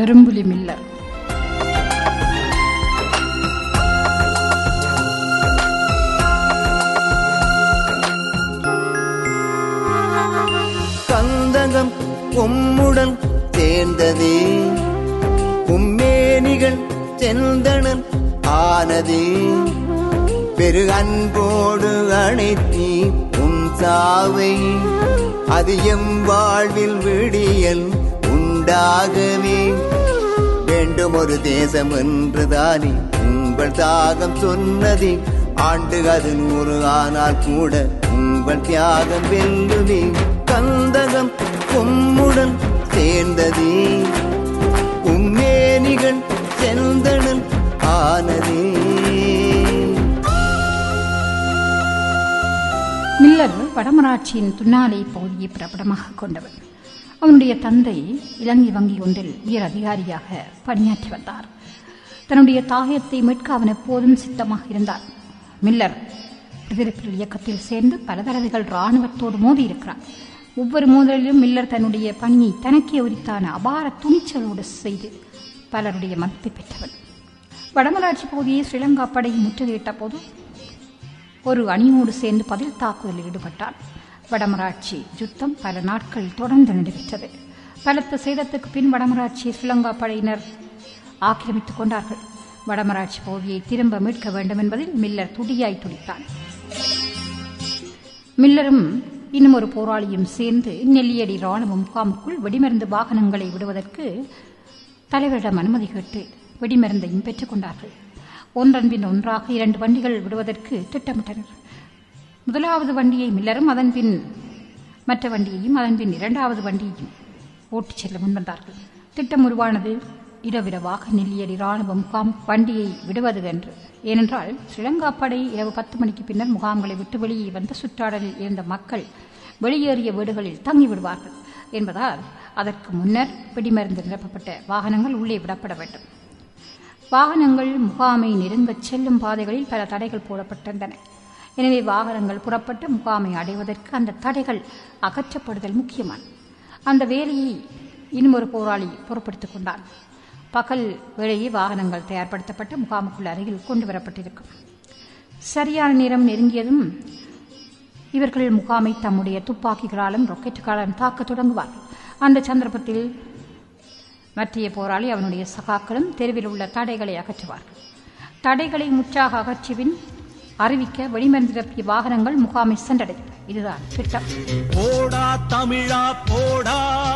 கரும்புலி Miller கந்தகம் உம்முடன் சேர்ந்ததே உம்மேனிகள் செந்தணன் ஆனதே பெரு அன்போடு அணைத்தி உன் சாவை அது எம் வாழ்வில் விடியல் உண்டாகவே வேண்டும் ஒரு தேசம் என்றுதானே உங்கள் தாகம் சொன்னதே ஆண்டு அது நூறு ஆனால் கூட உங்கள் தியாகம் வெல்லுமே கந்தகம் உம்முடன் சேர்ந்ததே உம்மேனிகள் செந்தணல் ஆனதே மில்லர் வடமராட்சியின் துன்னாலை பகுதியை பிரபலமாக கொண்டவர் அவனுடைய தந்தை இலங்கை வங்கி ஒன்றில் உயர் அதிகாரியாக பணியாற்றி வந்தார் தன்னுடைய தாயத்தை மீட்க அவன் எப்போதும் சித்தமாக இருந்தார் மில்லர் விடுதலைப்புலிகள் இயக்கத்தில் சேர்ந்து பல தடவைகள் இராணுவத்தோடு மோதி இருக்கிறார் ஒவ்வொரு மோதலிலும் மில்லர் தன்னுடைய பணியை தனக்கே உரித்தான அபார துணிச்சலோடு செய்து பலருடைய மதிப்பை பெற்றவன் வடமராட்சி பகுதியை ஸ்ரீலங்கா படை முற்றுகையிட்ட போது ஒரு அணியோடு சேர்ந்து பதில் தாக்குதலில் ஈடுபட்டார் வடமராட்சி யுத்தம் பல நாட்கள் தொடர்ந்து நடைபெற்றது பலத்த சேதத்துக்கு பின் வடமராட்சியை ஸ்ரீலங்கா படையினர் ஆக்கிரமித்துக் கொண்டார்கள் வடமராட்சி பகுதியை திரும்ப மீட்க வேண்டும் என்பதில் மில்லர் துடியாய் துடித்தான் மில்லரும் இன்னும் ஒரு போராளியும் சேர்ந்து நெல்லியடி ராணுவ முகாமுக்குள் வெடிமருந்து வாகனங்களை விடுவதற்கு தலைவரிடம் அனுமதி கேட்டு வெடிமருந்தையும் பெற்றுக் கொண்டார்கள் ஒன்றன் பின் ஒன்றாக இரண்டு வண்டிகள் விடுவதற்கு திட்டமிட்டனர் முதலாவது வண்டியை மில்லரும் அதன் பின் மற்ற வண்டியையும் அதன் பின் இரண்டாவது வண்டியையும் ஓட்டிச் செல்ல முன்வந்தார்கள் திட்டம் உருவானது இரவிரவாக நெல்லியடி ராணுவ முகாம் வண்டியை விடுவது என்று ஏனென்றால் ஸ்ரீலங்கா படை இரவு பத்து மணிக்கு பின்னர் முகாம்களை விட்டு வெளியே வந்த சுற்றாடலில் இருந்த மக்கள் வெளியேறிய வீடுகளில் தங்கி விடுவார்கள் என்பதால் அதற்கு முன்னர் வெடிமருந்து நிரப்பப்பட்ட வாகனங்கள் உள்ளே விடப்பட வேண்டும் வாகனங்கள் முகாமை நெருங்கச் செல்லும் பாதைகளில் பல தடைகள் போடப்பட்டிருந்தன எனவே வாகனங்கள் புறப்பட்டு முகாமை அடைவதற்கு அந்த தடைகள் அகற்றப்படுதல் முக்கியமான அந்த வேலையை இன்னும் ஒரு போராளி பொறுப்படுத்திக் கொண்டான் பகல் வேளையே வாகனங்கள் தயார்படுத்தப்பட்டு முகாமுக்குள் அருகில் கொண்டு வரப்பட்டிருக்கும் சரியான நேரம் நெருங்கியதும் இவர்கள் முகாமை தம்முடைய துப்பாக்கிகளாலும் ராக்கெட்டுகளாலும் தாக்க தொடங்குவார்கள் அந்த சந்தர்ப்பத்தில் மற்றைய போராளி அவனுடைய சகாக்களும் தெருவில் உள்ள தடைகளை அகற்றுவார்கள் தடைகளை முற்றாக அகற்றிவின் அறிவிக்க வெடிமருந்து நிரப்பிய வாகனங்கள் முகாமை சென்றடையும் இதுதான் திட்டம் போடா தமிழா போடா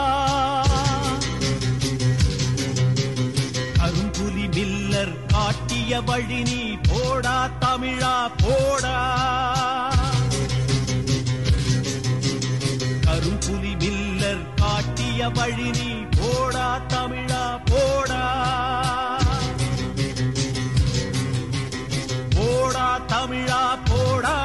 கரும்புலி மில்லர் காட்டிய வழி நீ போடா தமிழா போடா கரும்புலி மில்லர் காட்டிய வழி நீ போடா தமிழா போடா போடா தமிழா போடா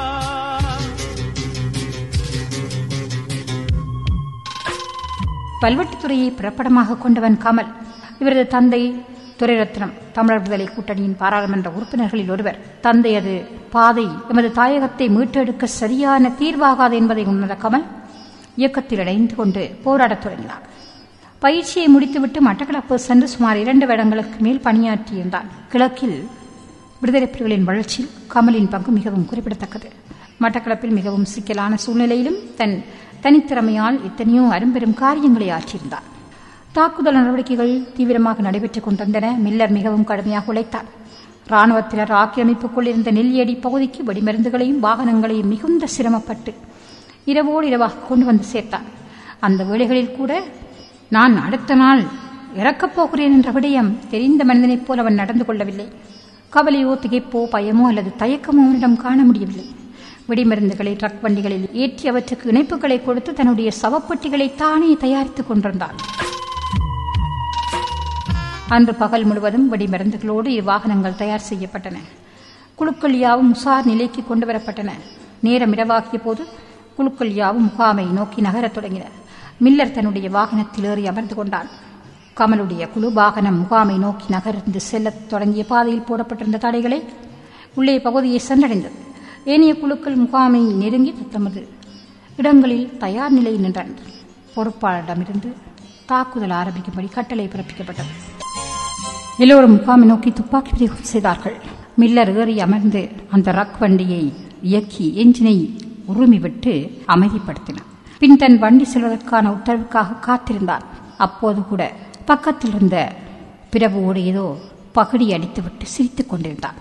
பல்வெட்டுத்துறையை பிறப்படமாக கொண்டவன் கமல் இவரது தந்தை துரைரத்னம் தமிழர் விடுதலை கூட்டணியின் பாராளுமன்ற உறுப்பினர்களில் ஒருவர் தந்தையது பாதை எமது தாயகத்தை மீட்டெடுக்க சரியான தீர்வாகாது என்பதை உணர்ந்த கமல் இயக்கத்தில் இணைந்து கொண்டு போராடத் தொடங்கினார் பயிற்சியை முடித்துவிட்டு மட்டக்களப்பு சென்று சுமார் இரண்டு வருடங்களுக்கு மேல் பணியாற்றியிருந்தான் கிழக்கில் விடுதலை புலிகளின் வளர்ச்சியில் கமலின் பங்கு மிகவும் குறிப்பிடத்தக்கது மட்டக்களப்பில் மிகவும் சிக்கலான சூழ்நிலையிலும் தன் தனித்திறமையால் எத்தனையோ அரும்பெரும் காரியங்களை ஆற்றியிருந்தார் தாக்குதல் நடவடிக்கைகள் தீவிரமாக நடைபெற்றுக் கொண்டிருந்தன மில்லர் மிகவும் கடுமையாக உழைத்தார் ராணுவத்தினர் ஆக்கிரமிப்புக்குள் இருந்த நெல்லியடி பகுதிக்கு வெடிமருந்துகளையும் வாகனங்களையும் மிகுந்த சிரமப்பட்டு இரவோடு இரவாக கொண்டு வந்து சேர்த்தார் அந்த வேளைகளில் கூட நான் அடுத்த நாள் இறக்கப் போகிறேன் என்ற விடயம் தெரிந்த மனிதனைப் போல் அவன் நடந்து கொள்ளவில்லை கவலையோ திகைப்போ பயமோ அல்லது தயக்கமோ அவனிடம் காண முடியவில்லை வெடிமருந்துகளை ட்ரக் வண்டிகளில் ஏற்றி அவற்றுக்கு இணைப்புகளை கொடுத்து தன்னுடைய சவப்பெட்டிகளை தானே தயாரித்துக் கொண்டிருந்தான் அன்று பகல் முழுவதும் வெடிமருந்துகளோடு இரு வாகனங்கள் தயார் செய்யப்பட்டன குழுக்கள் யாவும் உசார் நிலைக்கு கொண்டு வரப்பட்டன நேரம் இரவாகிய போது குழுக்கள் யாவும் முகாமை நோக்கி நகரத் தொடங்கின மில்லர் தன்னுடைய வாகனத்தில் ஏறி அமர்ந்து கொண்டான் கமலுடைய குழு வாகனம் முகாமை நோக்கி நகர்ந்து செல்லத் தொடங்கிய பாதையில் போடப்பட்டிருந்த தடைகளை உள்ளே பகுதியை சென்றடைந்தது ஏனைய குழுக்கள் முகாமை நெருங்கி தத்தமது இடங்களில் தயார் நிலையில் நின்றனர் பொறுப்பாளரிடமிருந்து தாக்குதல் ஆரம்பிக்கும்படி கட்டளை பிறப்பிக்கப்பட்டது எல்லோரும் முகாமை நோக்கி துப்பாக்கி பிரயோகம் செய்தார்கள் மில்லர் ஏறி அமர்ந்து அந்த ரக் வண்டியை இயக்கி எஞ்சினை உருமி விட்டு அமைதிப்படுத்தினார் பின் தன் வண்டி செல்வதற்கான உத்தரவுக்காக காத்திருந்தான் அப்போது கூட பக்கத்தில் இருந்த பிரபுவோடு ஏதோ பகடி அடித்துவிட்டு சிரித்துக் கொண்டிருந்தான்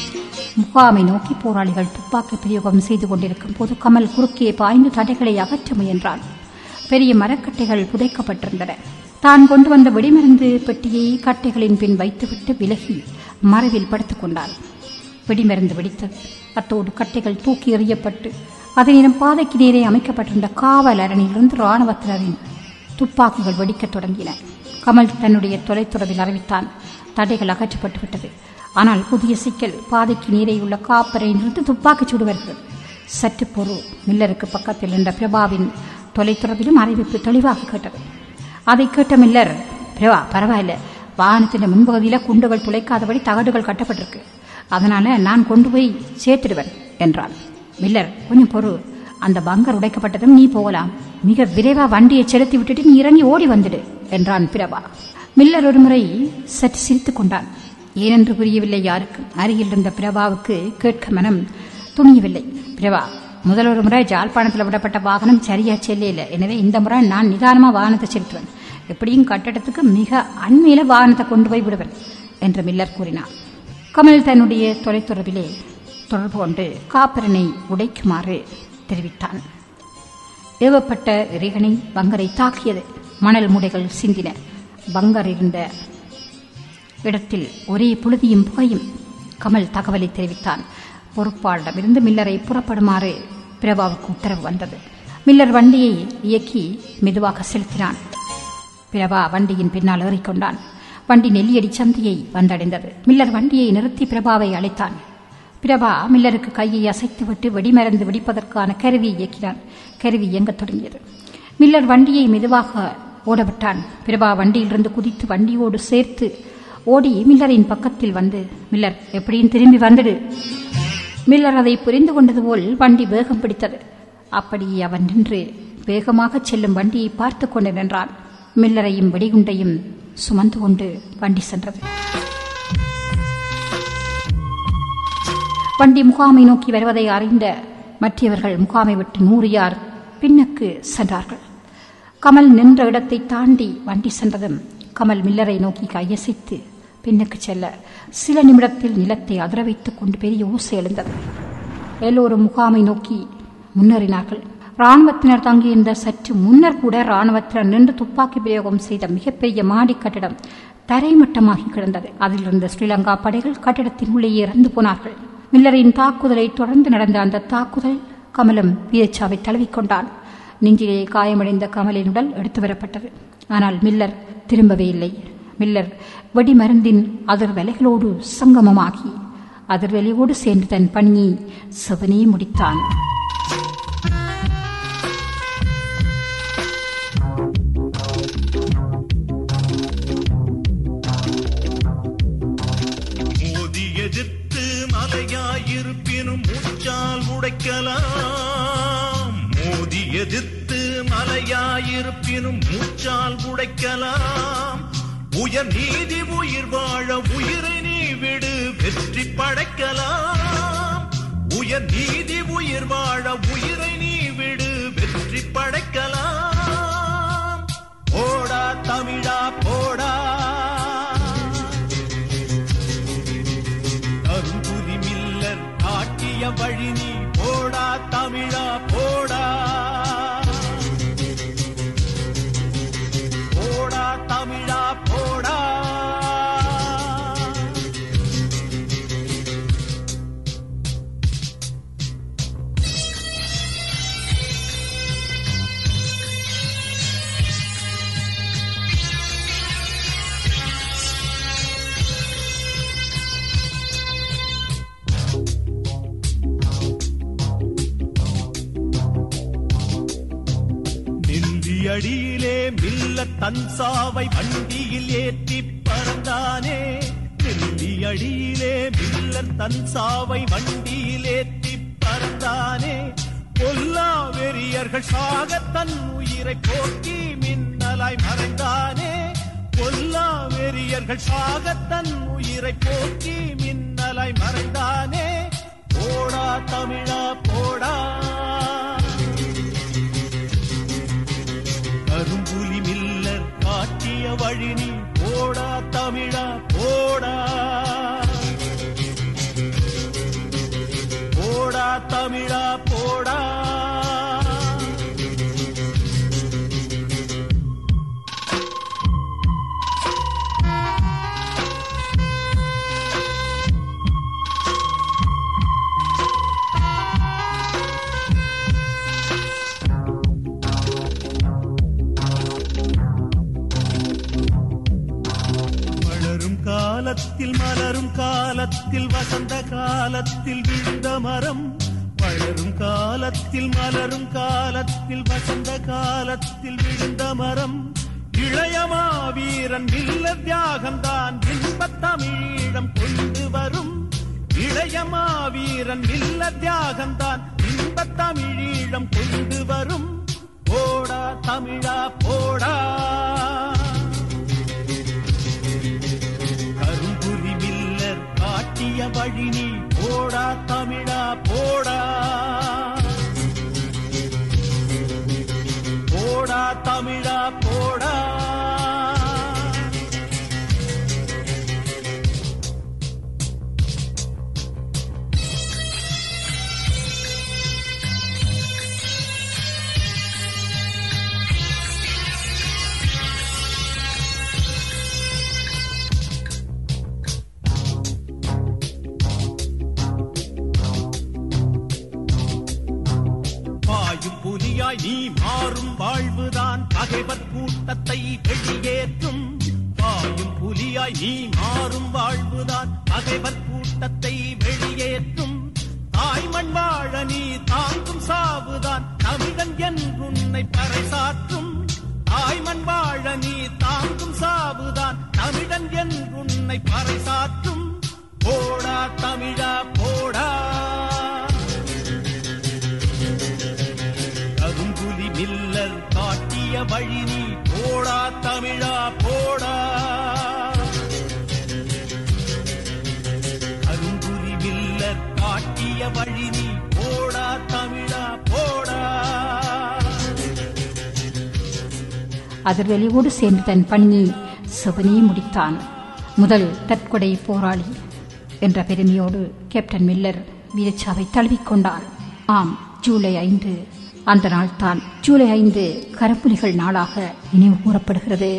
முகாமை நோக்கி போராளிகள் துப்பாக்கி பிரயோகம் செய்து கொண்டிருக்கும் போது கமல் குறுக்கே பாய்ந்து தடைகளை அகற்ற முயன்றான் பெரிய மரக்கட்டைகள் புதைக்கப்பட்டிருந்தன தான் கொண்டு வந்த வெடிமருந்து பெட்டியை கட்டைகளின் பின் வைத்துவிட்டு விலகி மரவில் படுத்துக் கொண்டான் வெடிமருந்து வெடித்தது அத்தோடு கட்டைகள் தூக்கி எறியப்பட்டு அதனிடம் பாதைக்கு நேரே அமைக்கப்பட்டிருந்த காவல் அரணிலிருந்து இராணுவத்தினரின் துப்பாக்கிகள் வெடிக்கத் தொடங்கின கமல் தன்னுடைய தொலைத்துறவில் அறிவித்தான் தடைகள் அகற்றப்பட்டு விட்டது ஆனால் புதிய சிக்கல் பாதைக்கு நேரே உள்ள காப்பறையிலிருந்து துப்பாக்கிச் சூடு வருகிறது சற்று பொறு மில்லருக்கு பக்கத்தில் இருந்த பிரபாவின் தொலைத்துறவிலும் அறிவிப்பு தெளிவாக கேட்டது அதை கேட்ட மில்லர் பிரபா பரவாயில்ல வாகனத்தின் முன்பகுதியில குண்டுகள் துளைக்காதபடி தகடுகள் கட்டப்பட்டிருக்கு அதனால நான் கொண்டு போய் சேர்த்துடுவேன் என்றான் மில்லர் கொஞ்சம் பொறு அந்த பங்கர் உடைக்கப்பட்டதும் நீ போகலாம் மிக விரைவா வண்டியை செலுத்தி விட்டுட்டு நீ இறங்கி ஓடி வந்துடு என்றான் பிரபா மில்லர் ஒரு முறை சற்று சிரித்துக் கொண்டான் ஏனென்று புரியவில்லை யாருக்கும் அருகில் இருந்த பிரபாவுக்கு கேட்க மனம் துணியவில்லை பிரபா முதல் ஒரு முறை ஜாழ்ப்பாணத்தில் விடப்பட்ட வாகனம் சரியா செல்லையில எனவே இந்த முறை நான் நிதானமா வாகனத்தை செலுத்துவேன் எப்படியும் கட்டடத்துக்கு மிக அண்மையில வாகனத்தை கொண்டு போய் விடுவேன் என்று மில்லர் கூறினார் கமல் தன்னுடைய தொலைத்தொடர்பிலே தொடர்பு கொண்டு காப்பரனை உடைக்குமாறு தெரிவித்தான் ஏவப்பட்ட இறைகனை பங்கரை தாக்கியது மணல் முடைகள் சிந்தின பங்கர் இருந்த இடத்தில் ஒரே புழுதியும் புகையும் கமல் தகவலை தெரிவித்தான் பொறுப்பாளரிடமிருந்து மில்லரை புறப்படுமாறு பிரபாவுக்கு உத்தரவு வந்தது மில்லர் வண்டியை இயக்கி மெதுவாக செலுத்தினான் பிரபா வண்டியின் பின்னால் ஏறிக்கொண்டான் வண்டி நெல்லியடி சந்தியை வந்தடைந்தது மில்லர் வண்டியை நிறுத்தி பிரபாவை அழைத்தான் பிரபா மில்லருக்கு கையை அசைத்துவிட்டு வெடிமருந்து வெடிப்பதற்கான கருவியை இயக்கினான் கருவி இயங்கத் தொடங்கியது மில்லர் வண்டியை மெதுவாக ஓடவிட்டான் பிரபா வண்டியிலிருந்து குதித்து வண்டியோடு சேர்த்து ஓடி மில்லரின் பக்கத்தில் வந்து மில்லர் எப்படியும் திரும்பி வந்துடு மில்லர் அதை புரிந்து கொண்டது போல் வண்டி வேகம் பிடித்தது அப்படி அவன் நின்று வேகமாக செல்லும் வண்டியை பார்த்து கொண்டு நின்றான் மில்லரையும் வெடிகுண்டையும் சுமந்து கொண்டு வண்டி சென்றது வண்டி முகாமை நோக்கி வருவதை அறிந்த மற்றவர்கள் முகாமை விட்டு நூறு யார் பின்னுக்கு சென்றார்கள் கமல் நின்ற இடத்தை தாண்டி வண்டி சென்றதும் கமல் மில்லரை நோக்கி கையசைத்து பின்னுக்கு செல்ல சில நிமிடத்தில் நிலத்தை அதிர வைத்துக் கொண்டு பெரிய ஊசை எழுந்தது எல்லோரும் முகாமை நோக்கி முன்னேறினார்கள் ராணுவத்தினர் தங்கியிருந்த சற்று முன்னர் கூட ராணுவத்தினர் நின்று துப்பாக்கி பிரயோகம் செய்த மிகப்பெரிய மாடி கட்டிடம் தரைமட்டமாகி கிடந்தது அதில் இருந்த ஸ்ரீலங்கா படைகள் கட்டிடத்தின் உள்ளே இறந்து போனார்கள் மில்லரின் தாக்குதலை தொடர்ந்து நடந்த அந்த தாக்குதல் கமலம் வீரச்சாவை தழுவிக்கொண்டான் நெஞ்சிலே காயமடைந்த கமலின் உடல் எடுத்து வரப்பட்டது ஆனால் மில்லர் திரும்பவே இல்லை மில்லர் வெடிமருந்தின் அதிர்வலைகளோடு சங்கமமாகி அதிர்வலையோடு சேர்ந்து தன் பணியை செவனே முடித்தான் மோதி எதிர்த்து மலையாயிருப்பினும் மூச்சால் உடைக்கலாம் மோதி எதிர்த்து மலையாயிருப்பினும் மூச்சால் உடைக்கலாம் உயர் நீதி உயிர் வாழ உயிரை நீ விடு வெற்றி படைக்கலாம் உயர் நீதி உயிர் வாழ உயிரை நீ விடு வெற்றி படைக்கலாம் போடா தமிழா போடா அருங்குதி மில்லர் காட்டிய வழி நீ போடா தமிழா போடா போடா தமிழா போடா நெந்தி அடியிலே மில்ல தன்சாவை வண்டியில் ஏற்றி பறந்தானே நெந்தி அடியிலே மில்ல தன்சாவை வண்டியில் ஏற்றி பறந்தானே கொல்லா வெறியர்கள் சாக தன் உயிரை போக்கி மின்னல மின்னலாய் மறைந்தானே கொல்லா வெறியர்கள் சாகத்தன் உயிரை போக்கி மின்னலாய் மறைந்தானே போடா தமிழா போடா கரும்புலி மில்லர் காட்டிய வழி நீ போடா தமிழா போடா போடா தமிழா போடா வளரும் காலத்தில் மலரும் காலத்தில் வசந்த காலத்தில் விழுந்த மரம் வளரும் காலத்தில் மலரும் காலத்தில் வசந்த காலத்தில் விழுந்த மரம் இளையமா வீரன் வில்ல தியாகம்தான் இன்பத் தமிழீழம் கொண்டு வரும் இளையமா வீரன் வில்ல தியாகம்தான் இன்பத் தமிழீழம் கொண்டு வரும் போடா தமிழா போடா கரும்புலி மில்லர் காட்டிய வழி நீ போடா தமிழா போடா போடா தமிழா போடா பாயும் புலியாய் நீ மாறும் வாழ்வுதான் பகைவர் கூட்டத்தை வெளியேற்றும் பாயும் புலியாய் நீ மாறும் வாழ்வுதான் பகைவர் கூட்டத்தை வெளியேற்றும் தாய்மண் வாழ நீ தாங்கும் சாவுதான் தமிழன் என்றுன்னை பறைசாற்றும் தாய்மண் வாழ நீ தாங்கும் சாவுதான் தமிழன் என்றுன்னை பறைசாற்றும் போடா தமிழா போடா கரும்புலி மில்லர் காட்டிய வழி நீ போடா தமிழா போடா கரும்புலி மில்லர் காட்டிய வழி நீ போடா தமிழா போடா அதிர்வெளியோடு சேர்ந்து தன் பணியை செவனே முடித்தான் முதல் தற்கொலை போராளி என்ற பெருமையோடு கேப்டன் மில்லர் வீரச்சாவை தழுவிக்கொண்டான் ஆம் ஜூலை ஐந்து அந்த நாள் தான் ஜூலை ஐந்து கரப்புலிகள் நாளாக நினைவு கூறப்படுகிறது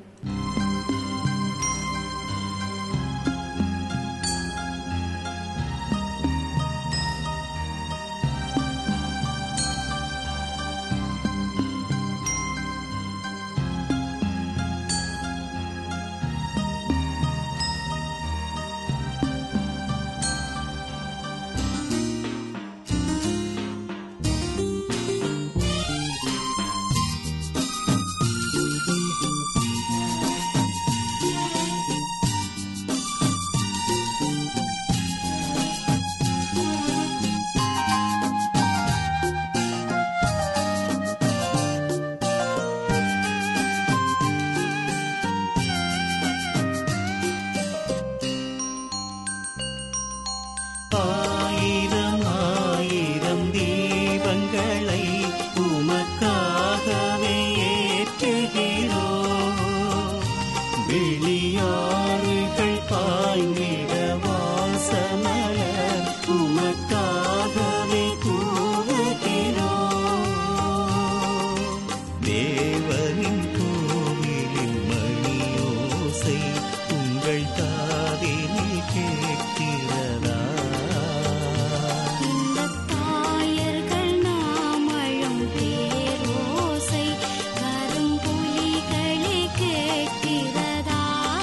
ஆயிரம் ஆயிரம் தீபங்களை உமக்காகவே ஏற்றுகிறோ வெளியாறுகள் பாய்ந்திட வாசமலர் உமக்காகவே கூவுகிறோ தேவனின் கோவிலின் மணியோசை உங்கள் காதில் கேட்கிறதா இந்தத் தாயர்கள் நாமழும் பேரோசை வரும் புலிகளே கேட்கிறதா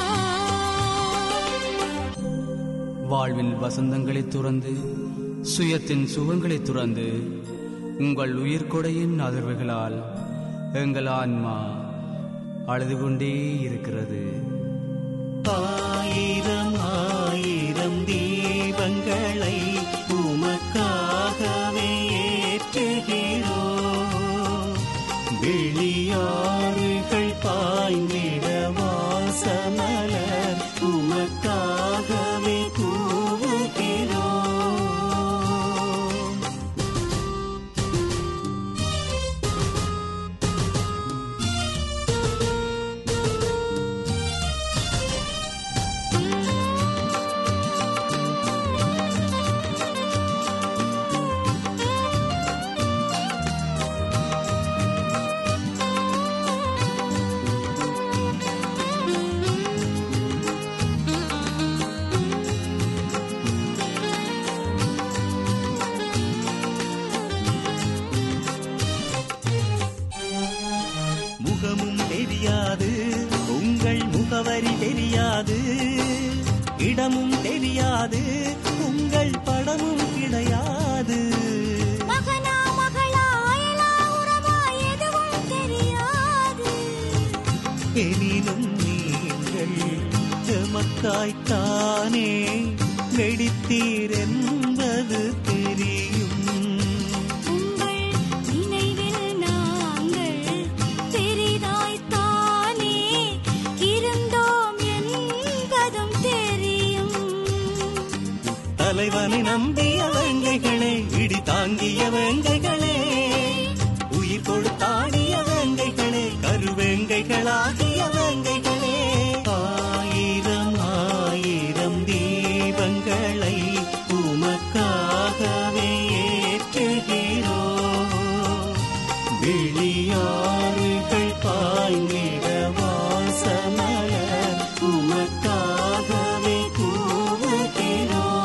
வாழ்வின் வசந்தங்களை துறந்து சுயத்தின் சுகங்களை துறந்து உங்கள் உயிர்கொடையின் அதிர்வுகளால் எங்கள் ஆன்மா அழுது கொண்டே இருக்கிறது ஆயிரம் ஆயிரம் தீபங்களை உமக்காகவே ஏற்றுகிறோ வெளியாறுகள் பாய்ந்திட வாசமலர் உமக்காகவே கூவுகிறோம் முகமும் தெரியாது உங்கள் முகவரி தெரியாது இடமும் தெரியாது உங்கள் படமும் கிடையாது மகனா மகளா அயலா உறவா எதுவும் தெரியாது எனினும் நீங்கள் எமக்காய்த்தானே வெடித்தீர் என்பது தெரியும் உங்கள் நினைவில் நாங்கள் பெரிதாய்த்தானே இருந்தோம் என்பதும் தெரியும் தலைவனை நம்பிய வேங்கைகளே இடி தாங்கிய வேங்கைகளே உயிர் கொடுத்தாடிய வேங்கைகளே கருவேங்கைகளாகிய வேங்கைகளே ஆயிரம் ஆயிரம் தீபங்களை உமக்காகவே ஏற்றுகிறோம் வெளியாறுகள் பாய்ந்திட வாசமலர் உமக்காகவே கூவுகிறோம்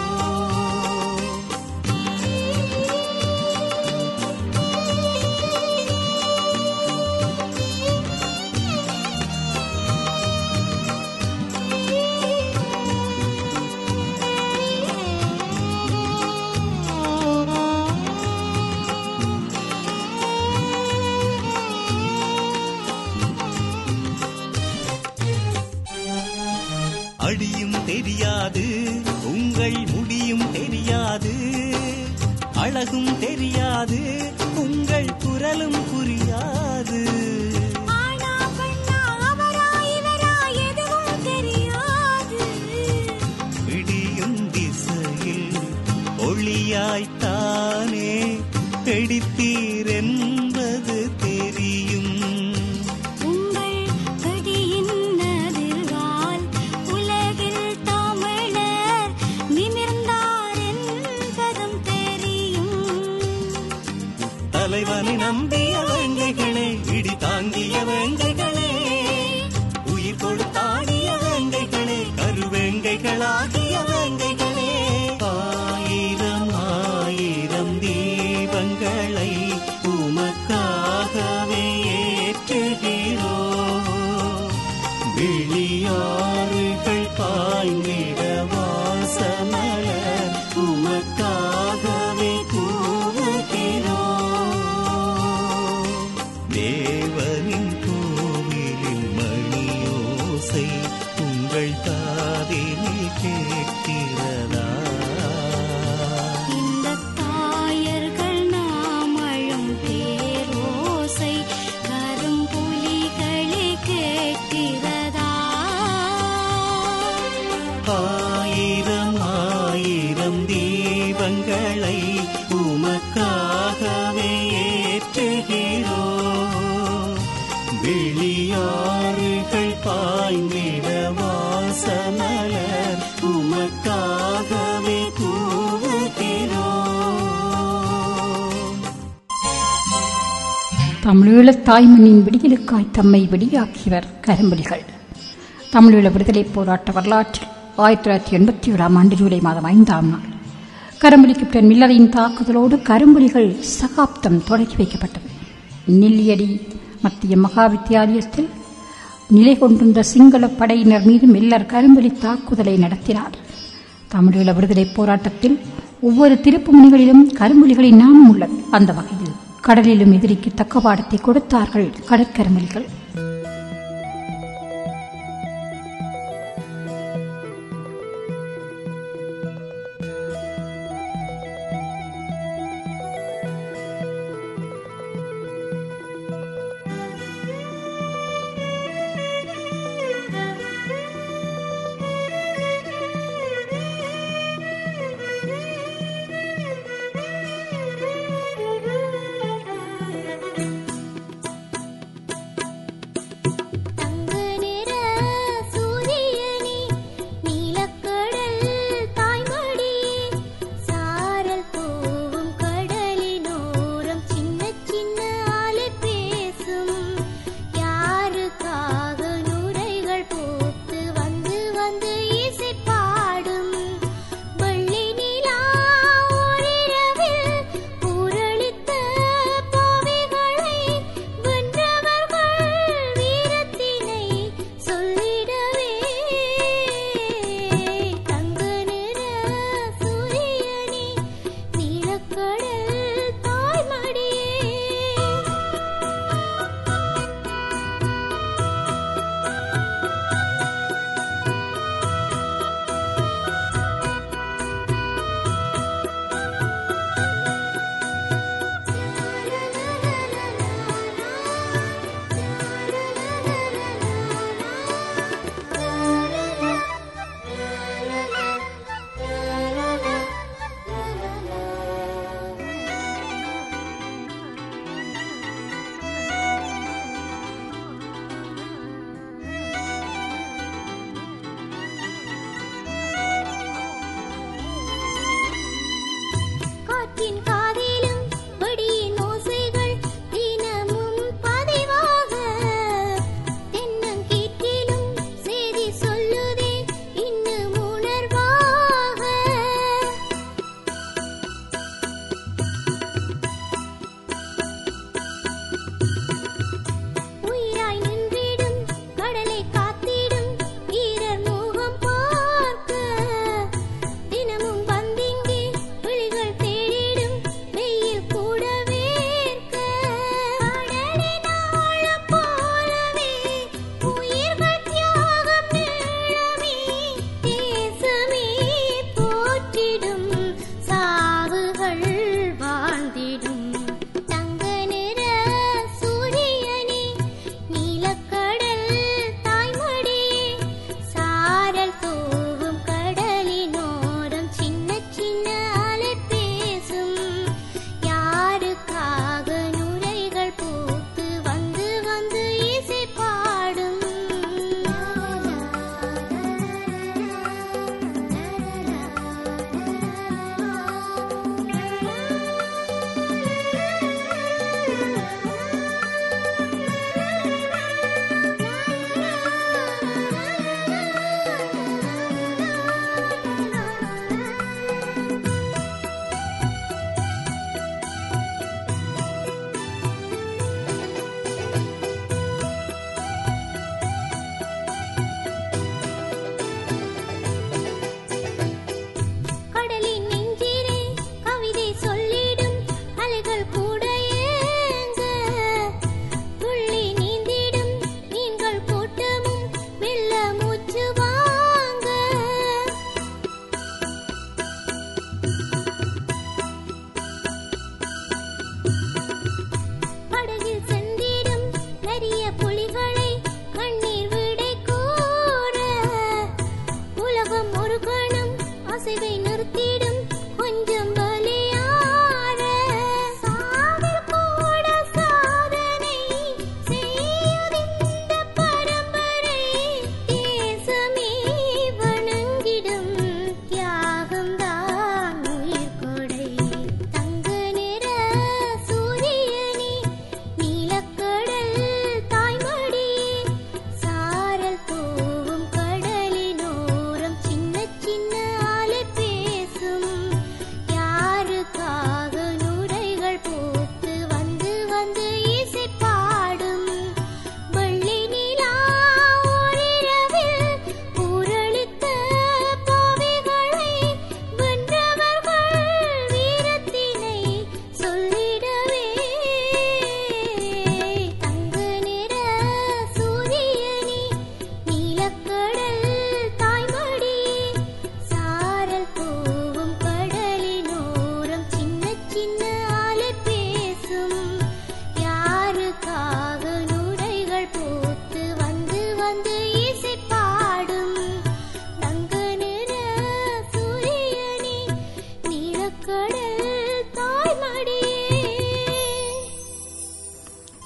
அடியும் தெரியாது உங்கள் முடியும் தெரியாது அழகும் தெரியாது உங்கள் குரலும் புரியாது ஆனா பெண்ணா அவரா இவரா எதுவும் தெரியாது விடியும் திசையில் ஒளியாய்த்தானே வெடித்தீர் என்பது தெரியும் உங்கள் கடியின் அதிர்வால் உலகில் தமிழர் நிமிர்ந்தார் என்பதும் தெரியும் தலைவனை நம்பிய வேங்கைகளே இடி தாங்கிய வேங்கைகளே உயிர் கொடுத்தாடிய வேங்கைகளே கருவேங்கைகளாகிய வேங்கைகளே ஆயிரம் ஆயிரம் தீபங்களை உமக்காகவே ஏற்றுகிறோம் வெளியாறுகள் பாய்ந்திட வாசமலர் உமக்காகவே கூவுகிறோம் தேவனின் கோவிலின் மணியோசை உங்கள் காதில் கேட்கிறதா இந்த தாயர்கள் நாமழும் பேரோசை கரும்புலிகளே கேட்கிறதா ஆயிரம் ஆயிரம் தீபங்களை உமக்காகவே ஏற்றுகிறோம் வெளியாறுகள் பாய்ந்திட வாசமலர் உமக்காகவே கூவுகிறோம் தமிழீழத் தாய்மண்ணின் விடியலுக்காய் தம்மை வெடியாக்கியவர் கரும்புலிகள் தமிழீழ விடுதலைப் போராட்ட வரலாற்றில் ஆயிரத்தி தொள்ளாயிரத்தி எண்பத்தி ஏழாம் ஆண்டு ஜூலை மாதம் ஐந்தாம் நாள் கரும்புலி கேப்டன் மில்லரின் தாக்குதலோடு கரும்புலிகள் சகாப்தம் தொடங்கி வைக்கப்பட்டது நெல்லியடி மத்திய மகா வித்தியாலயத்தில் நிலை கொண்டிருந்த சிங்கள படையினர் மீது மில்லர் கரும்புலி தாக்குதலை நடத்தினார் தமிழீழ விடுதலைப் போராட்டத்தில் ஒவ்வொரு திருப்பு முனைகளிலும் கரும்புலிகளின் நாமம் உள்ளது அந்த வகையில் கடலிலும் எதிரிக்கு தக்க பாடத்தை கொடுத்தார்கள் கடற்கரும்புலிகள்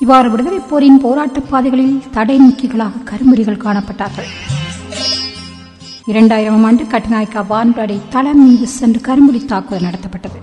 இவ்வாறு விடுதலைப் போரின் போராட்டப் பாதைகளில் தடை நீக்கிகளாக கருமுறிகள் காணப்பட்டார்கள் இரண்டாயிரம் ஆண்டு கட்டுநாயக்கா வான்படை தளம் மீது சென்று கரும்புலி தாக்குதல் நடத்தப்பட்டது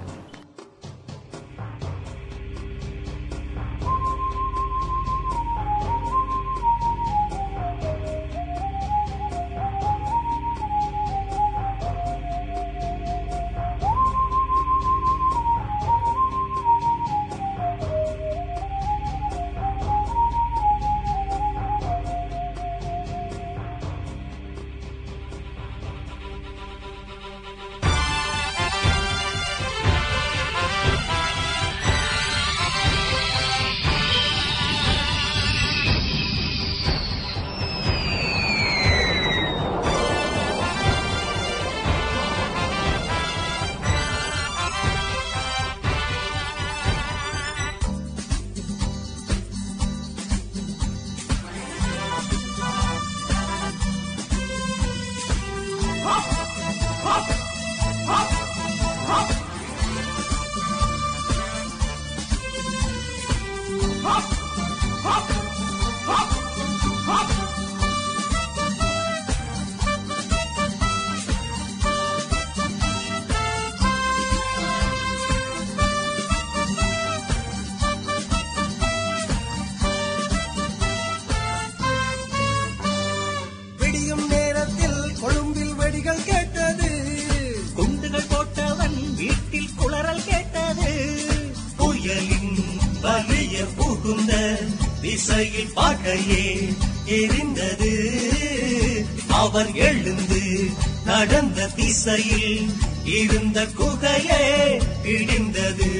விடியும் நேரத்தில் கொழும்பில் வெடிகள் கேட்டது குண்டுகள் போட்டவன் வீட்டில் குளறல் கேட்டது புயலின் வலிய புகுந்த திசையில் பாட்டையே எரிந்தது அவன் எழுந்து நடந்த திசையில் இருந்த குகையே இடிந்தது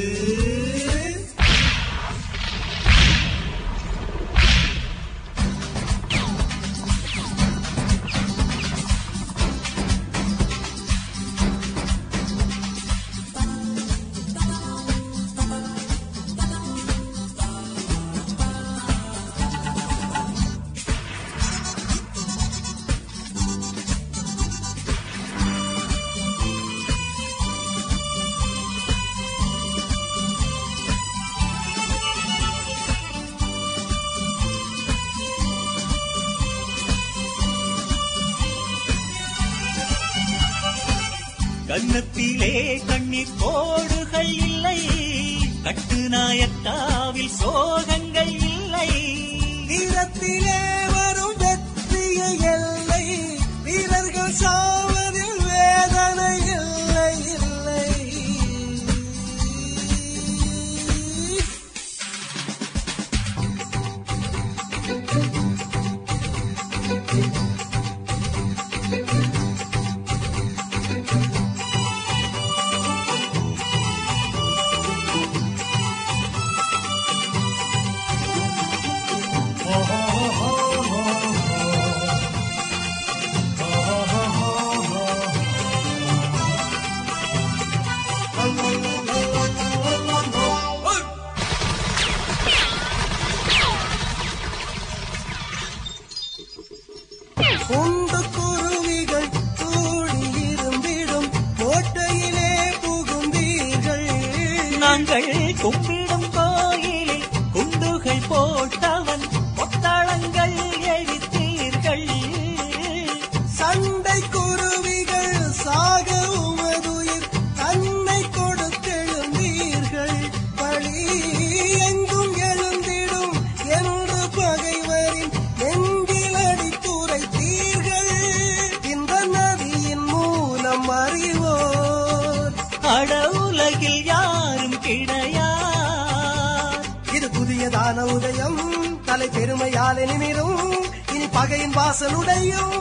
கன்னத்திலே கண்ணீர் கோடுகள் இல்லை கட்டுநாயக்காவில் சோகங்கள் இல்லை வீரத்திலே வரும் வெற்றிய எல்லை வீரர்கள் சாவதில் வேதனை இல்லை இல்லை குண்டு குருவிகள் கூடியிருந்திடும் கோட்டையிலே புகுந்தீர்கள் நாங்கள் கும்பிடும் கோயிலில் குண்டுகள் போட்டவன் கொத்தளங்கள் எரித்தீர்கள் சண்டை குருவிகள் சாக உமதுயிர் தன்னை கொடுத்தெழுந்தீர்கள் பழி எங்கும் எழுந்திடும் என்று பகைவரின் நெஞ்சில் அடித்துரைத்தீர்கள் இந்த நதியின் மூலம் அறிவோர் அட உலகில் யாரும் கிடையார் இது புதியதான உதயம் தலை பெருமையால் நிமிரும் இனி பகையின் வாசலுடையும்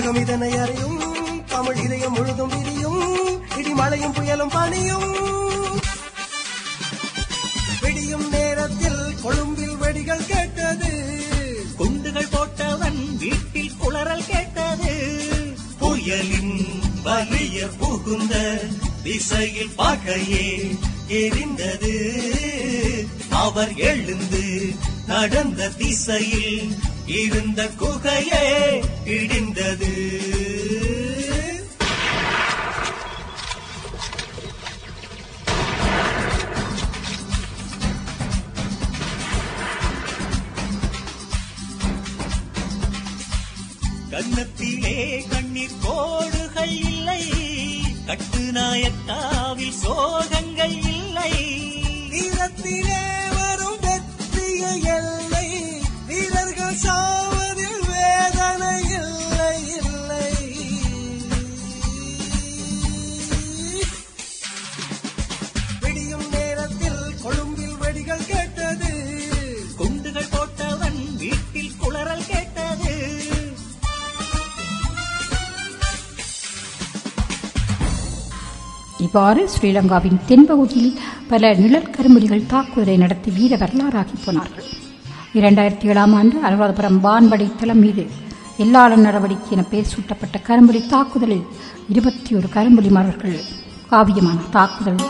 உலகம் இதனை அறியும் தமிழ் இதயம் முழுதும் விரியும் இடிமழையும் புயலும் பனியும் விடியும் நேரத்தில் கொழும்பில் வெடிகள் கேட்டது குண்டுகள் போட்டவன் வீட்டில் குளறல் கேட்டது புயலின் வலிய புகுந்த திசையில் பகையே எரிந்தது அவர் எழுந்து நடந்த திசையில் இருந்த குகையே இடிந்தது கன்னத்திலே கண்ணீர் கோடுகள் இல்லை கட்டுநாயக்காவில் சோகங்கள் இல்லை வீரத்திலே வரும் வெற்றிய எல்லை வீரர்கள் சாவதில் வேதனை இல்லை இல்லை விடியும் நேரத்தில் கொழும்பில் வெடிகள் கேட்டது குண்டுகள் போட்டவன் வீட்டில் குளறல் கேட்டது இவ்வாறு ஸ்ரீலங்காவின் தென்பகுதியில் பல நிழல் கரும்புலிகள் தாக்குதலை நடத்தி வீர வரலாறாகி போனார்கள் இரண்டாயிரத்தி ஏழாம் ஆண்டு அனுராதபுரம் வான்படை தளம் மீது எல்லாளன் நடவடிக்கை என பெயர் சூட்டப்பட்ட கரும்புலி தாக்குதலில் இருபத்தி ஒரு கரும்புலி மரர்கள் காவியமான தாக்குதல்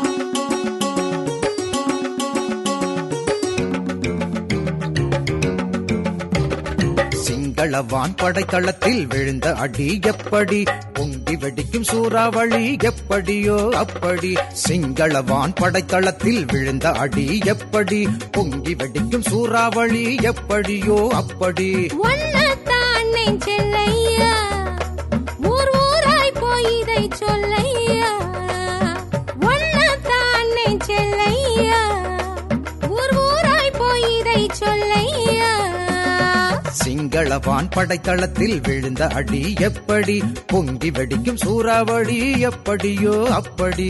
சிங்களவான் படைத்தளத்தில் விழுந்த அடி எப்படி பொங்கி வெடிக்கும் சூறாவளி எப்படியோ அப்படி சிங்களவான் படைத்தளத்தில் விழுந்த அடி எப்படி பொங்கி வெடிக்கும் சூறாவளி எப்படியோ அப்படி ஒன்னத்தான் நெஞ்செல்லையா ஊர் ஊராய் போய் இதை சொல்லையா ஒன்னத்தான் நெஞ்செல்லையா ஊர் ஊராய் போய் இதை சொல்லையா சிங்களவான் படைத்தளத்தில் விழுந்த அடி எப்படி பொங்கி வெடிக்கும் சூறாவளி எப்படியோ அப்படி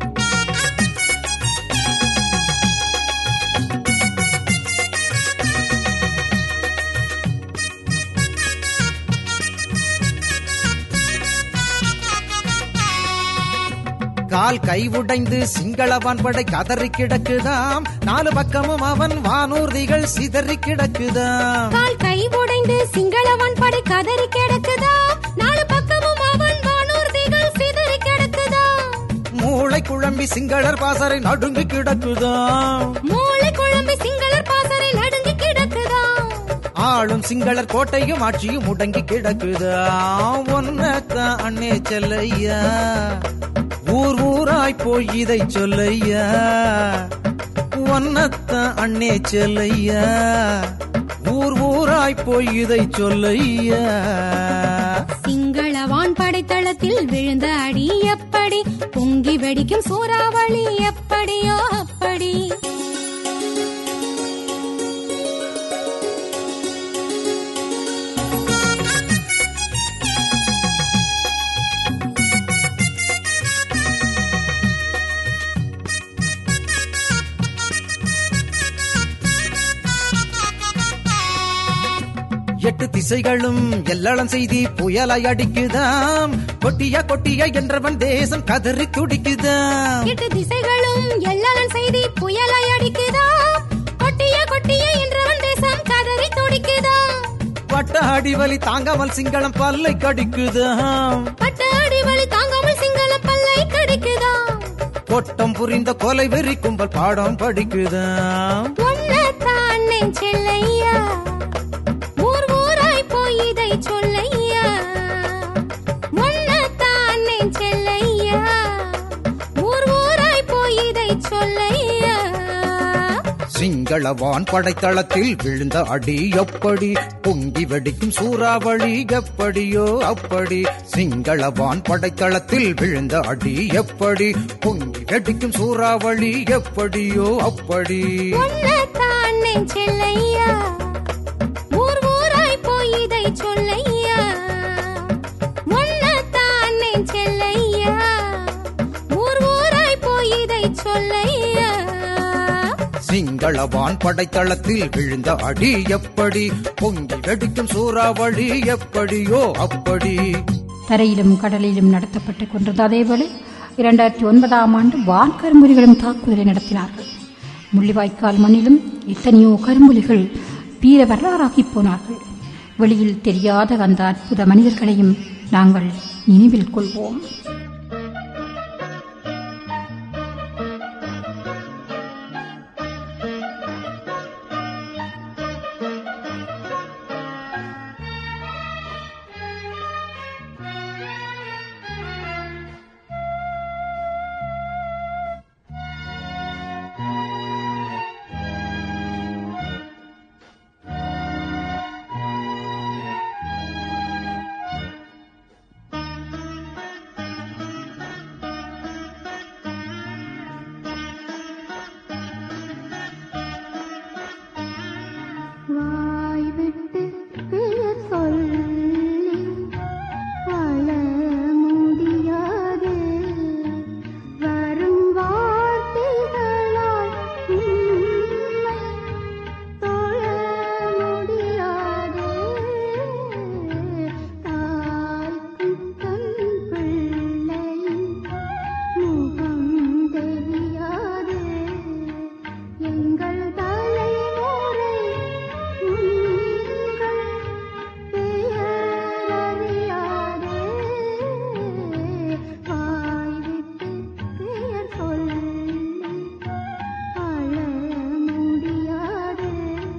கால் கை உடைந்து சிங்களவான் படை கதறி கிடக்குதாம் நாலு பக்கமும் அவன் வானூர்திகள் சிதறி கிடக்குதாம் கால் கை உடைந்து சிங்களவன் படை கதறி கிடக்குதா நாலு பக்கமும் அவன் வானூர்திகள் சிதறி கிடக்குதா மூளை குழம்பி சிங்களர் பாசறை நடுங்கி கிடக்குதாம் மூளை குழம்பி சிங்களர் பாசறை நடுங்கி கிடக்குதா ஆளும் சிங்களர் கோட்டையும் ஆட்சியும் முடங்கி கிடக்குதா ஒன்னத்தான் அண்ணே செல்லையா ஊர் ஊராய் போய் இதை சொல்லையா ஒன்னத்தான் அண்ணே செல்லையா ஊர் ஊராய் போய் இதை சொல்லையா சிங்களவான் படைத்தளத்தில் விழுந்த அடி எப்படி பொங்கி வெடிக்கும் சூறாவளி எப்படியோ அப்படி எட்டு திசைகளும் எல்லளம் செய்தி புயலாய் அடிக்குதாம் கொட்டியா கொட்டியா என்றவன் தேசம் கதறி துடிக்குதாம் எட்டு திசைகளும் எல்லாரும் செய்தி புயலாய் அடிக்குதா கொட்டிய கொட்டிய என்றவன் தேசம் கதறி துடிக்குதா வட்ட அடிவலி தாங்காமல் சிங்களம் பல்லை கடிக்குதாம் பட்ட அடி வலி தாங்காமல் சிங்கள பல்லை கடிக்குதா கொட்டம் புரிந்த கொலை வெறி கும்பல் பாடம் படிக்குதாம் ஒன்னத்தான் நெஞ்செல்லையா ஊர் ஊராய் போய் இதை சொல்லையா ஒன்னத்தான் நெஞ்செல்லையா ஊர் ஊராய் போய் இதை சொல்லையா சிங்களவான் படைத்தளத்தில் விழுந்த அடி எப்படி பொங்கி வெடிக்கும் சூறாவளி எப்படியோ அப்படி சிங்களவான் படைத்தளத்தில் விழுந்த அடி எப்படி பொங்கி வெடிக்கும் சூறாவளி எப்படியோ அப்படி ஒன்னத்தான் நெஞ்செல்லையா ஊர் ஊராய் போய் இதை சொல்லையா ஒன்னத்தான் நெஞ்செல்லையா ஊர் ஊராய் போய் இதை சொல்லையா சிங்கள சிங்களவான் படைத்தளத்தில் விழுந்த அடி எப்படி பொங்கி வெடிக்கும் சூறாவளி எப்படியோ அப்படி தரையிலும் கடலிலும் நடத்தப்பட்டுக் கொண்டிருந்த அதேவேளை இரண்டாயிரத்தி ஒன்பதாம் ஆண்டு வான்கரும்புலிகளும் தாக்குதலை நடத்தினார்கள் முள்ளிவாய்க்கால் மண்ணிலும் எத்தனையோ கரும்புலிகள் வீர வரலாறாகி போனார்கள் வெளியில் தெரியாத அந்த அற்புத மனிதர்களையும் நாங்கள் நினைவில் கொள்வோம் வாய் விட்டு பெயர் சொல்லி வாழ முடியாது வரும் வார்த்தைகளால் உன்னை தொழ முடியாது தாய்க்கும் தன் பிள்ளையின் முகம் தெரியாது எங்கள் தலைமுறை உங்கள் பெயர் அறியாது வாய் விட்டு பெயர் சொல்லி அழ முடியாது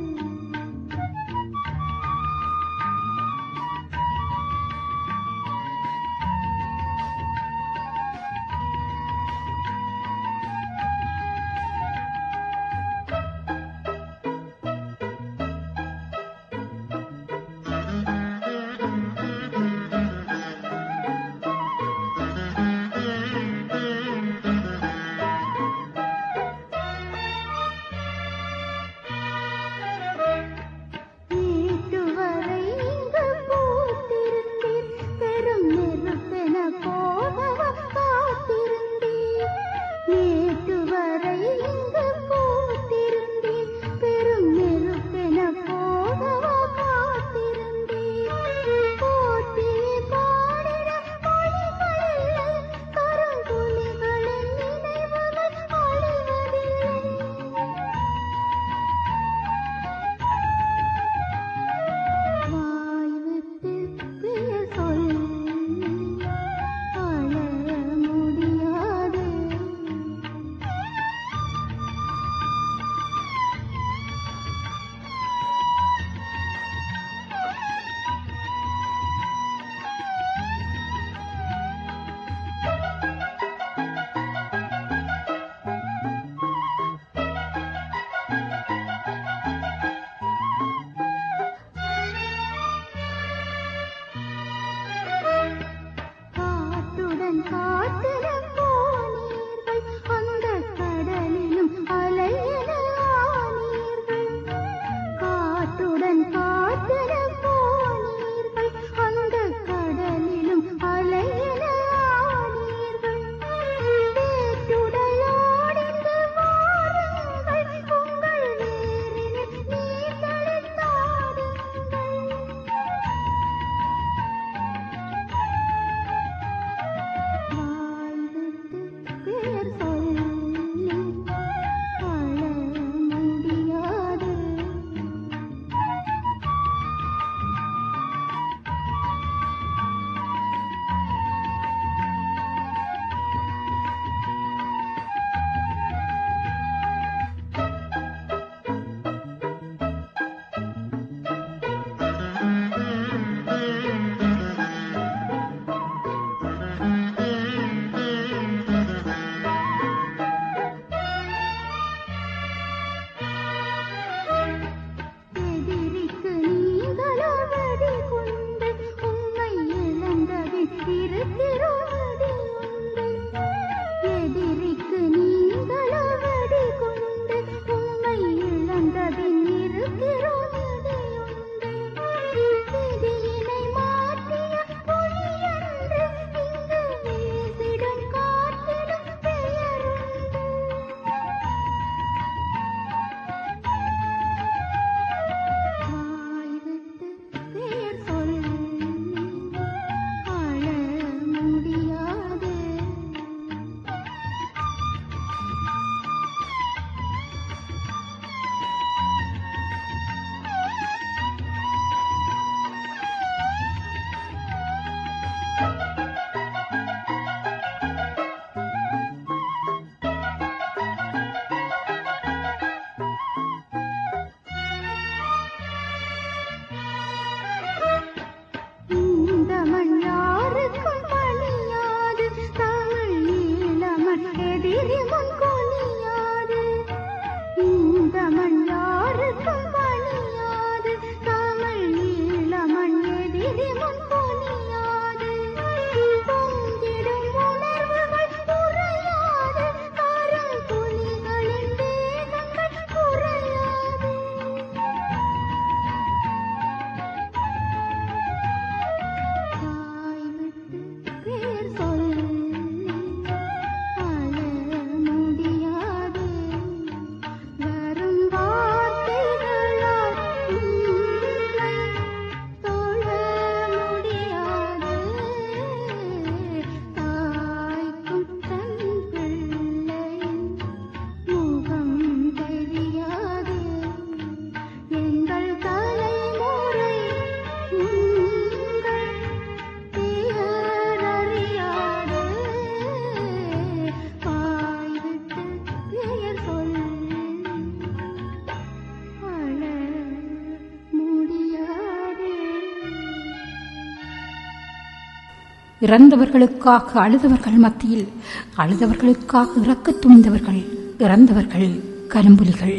நேற்று வரை இங்கு பூத்திருந்தீர் பெரும் நெருப்பென போகவ காத்திருந்தீர் நேற்று வரை இங்கு பூத்திருந்தீர் பெரும் நெருப்பென போகவ காத்திருந்தீர் போற்றி பாடிட மொழிகளில் கரும்புலிகளின் நினைவுகள் அழிவதில்லை வாய் விட்டு பெயர் சொல்லி அழ முடியாது காற்றுடன் காத்திர போனீர்கள் அந்த கடலிலும் அலையென ஆனீர்கள் காற்றுடன் காத்திர போனீர்கள் அந்த கடலிலும் அலையென ஆனீர்கள் வேற்றுடையோடிந்து வாருங்கள் உங்கள் வேரினில் நீர் தெளித்தாடுங்கள் வாய் விட்டு பெயர் சொல்லி அழ முடியாது எதிரிக்கு நீங்களோ வெடி கொண்டு உண்மை இழந்ததில் இருக்கிறோடி உண்டு எதிரிக்கு நீங்களோ வெடி கொண்டு உண்மை இழந்ததில் இருக்கிறோடி உண்டு விதியினை மாற்றிய புலியன்று இங்கு வீசிடும் காற்றிலும் பெயருண்டு எதிரிமுன் கோலியாது இந்த மண் யாருக்கும் பணியாது தமிழ் ஈழ மண் எதிரிமுன் கோலியாது பொங்கிடும் உணர்வுகள் குறையாது கரும் புலிகளின் வேகங்கள் குறையாது தாய் விட்டு பேர் சொல்லி அழ முடியாது வரும் வார்த்தைகளால் உன்னை தொழ முடியாது தாய்க்கும் தன் பிள்ளையின் முகம் தெரியாது எங்கள் தலைமுறை உங்கள் பெயரறியாது வாய் விட்டு பெயர் சொல்லி அழ முடியாது இறந்தவர்களுக்காக அழுதவர்கள் மத்தியில் அழுதவர்களுக்காக இறக்கத் துணிந்தவர்கள் இறந்தவர்கள் கரும்புலிகள்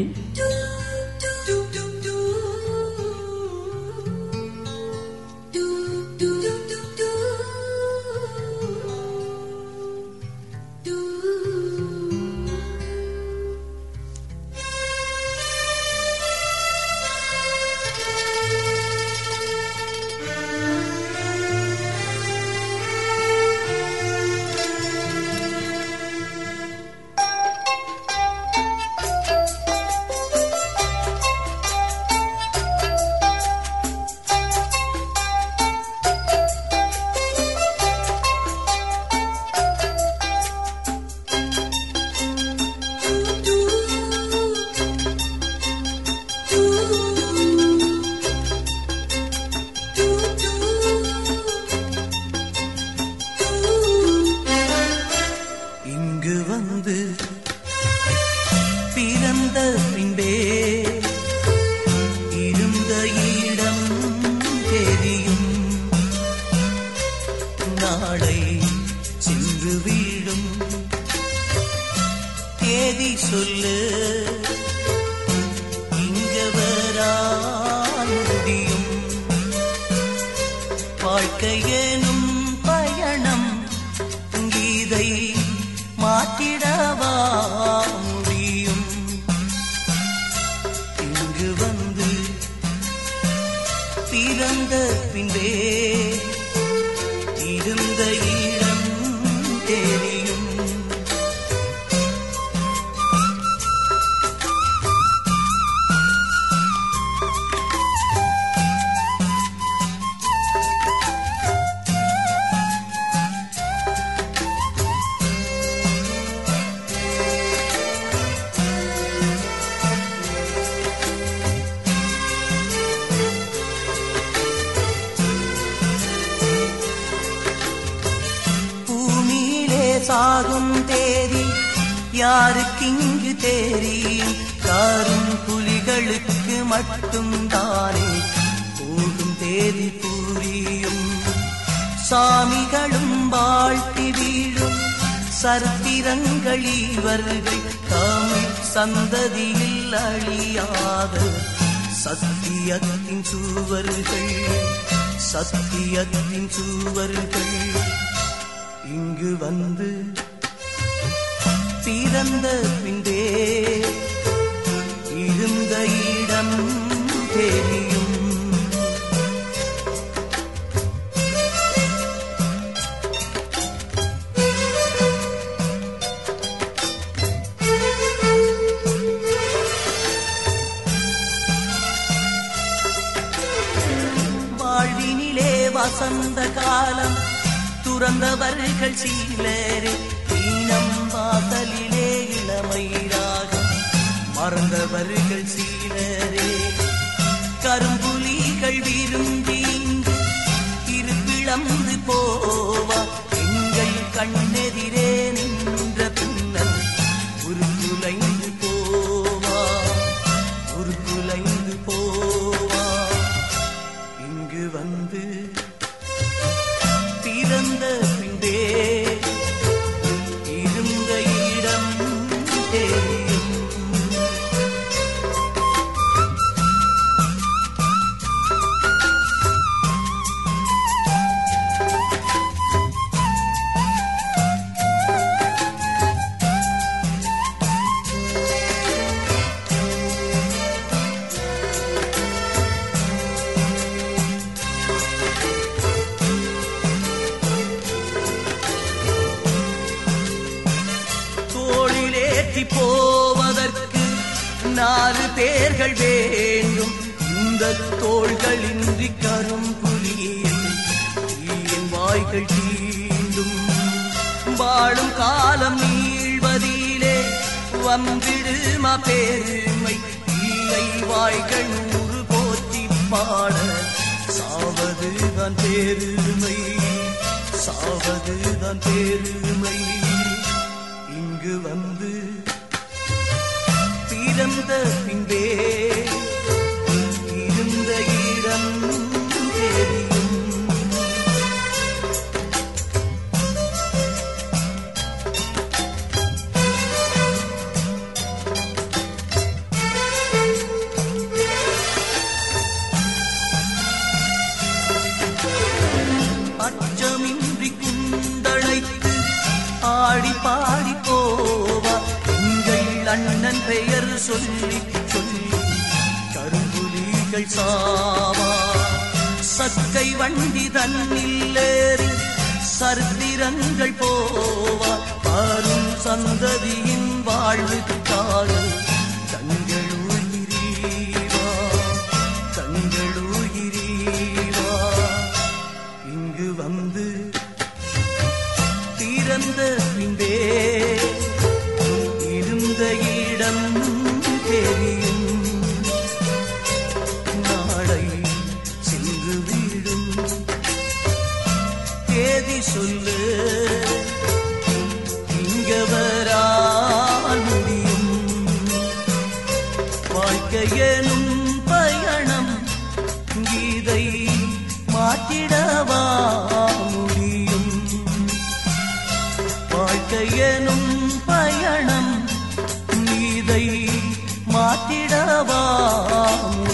இங்கு வந்து பிறந்த பின்பே இருந்த இடம் தெரியும் நாளை சென்று வீழும் தேதி சொல்லு இங்க வரால் முடியும் வாழ்க்கையேனும் பயணம் கீதை மாற்றிடவா முடியும் இங்கு வந்து பிறந்த பின்பே இருந்த இடம் தெரியும் பூமியிலே சாகும் தேதி யாருக்கிங்கு தெரியும் காரும் புலிகளுக்கு மட்டும்தானே போகும் தேதி புரியும் சாமிகளும் வாழ்த்தி வீழும் சரித்திரங்கள் இவர்கள் தமிழ் சந்ததியில் அழியாத சத்தியத்தின் சுவர்கள் சத்தியத்தின் சுவர்கள் இங்கு வந்து பிறந்த பின்பே இருந்த இடம் தெரியும் வாழ்வினிலே வசந்த காலம் துறந்தவர்கள் சீலரே தீனம் வாசலிலே இளமைராகம் மறந்தவர்கள் சீலரே கரும்புலிகள் விரும்பி இங்கு இருப்பிழந்து போவா எங்கள் கண்ணெதிரே நின்ற பின்னர் உருக்குலைந்து போவா உருக்குலைந்து போவா இங்கு வந்து பிறந்த பின்பே இருந்த இடம் தெரியும் தோளிலேற்றி போவதற்கு நாலு பேர்கள் வேண்டும் இந்த தோள்களின்றி கரும்புலியில் தீயின் வாய்கள் தீண்டும் வாழும் காலம் நீழ்வதிலே வந்திடுமா பெருமை இல்லை வாய்கள் நூறு போற்றி பாட சாவதுதான் பெருமை சாவதுதான் பெருமை இங்கு வந்து பிறந்த பின்பே இருந்த இடம் தெரியும் அச்சமின்றி குந்தழைத்து ஆடி பாடி போவா உங்கள் அண்ணன் பெயர் சொல்லி சொல்லி கரும்புலிகள் சாவா சக்கை வண்டி தன்னில்லேறி சரித்திரங்கள் போவா வரும் சந்ததியின் வாழ்வுக்காக தங்கள் உயிரீவா தங்கள் உயிரீவா இங்கு வந்து பிறந்த பின்பே இருந்த இடம் தெரியும் நாளை சென்று வீடும் தேதி சொல்லு இங்க வரால் முடியும் வாழ்க்கையெனும் பயணம் கீதை மாற்றிடவா முடியும் வாழ்க்கையெனும் பயணம் நீதை மாற்றிடவா முடியும்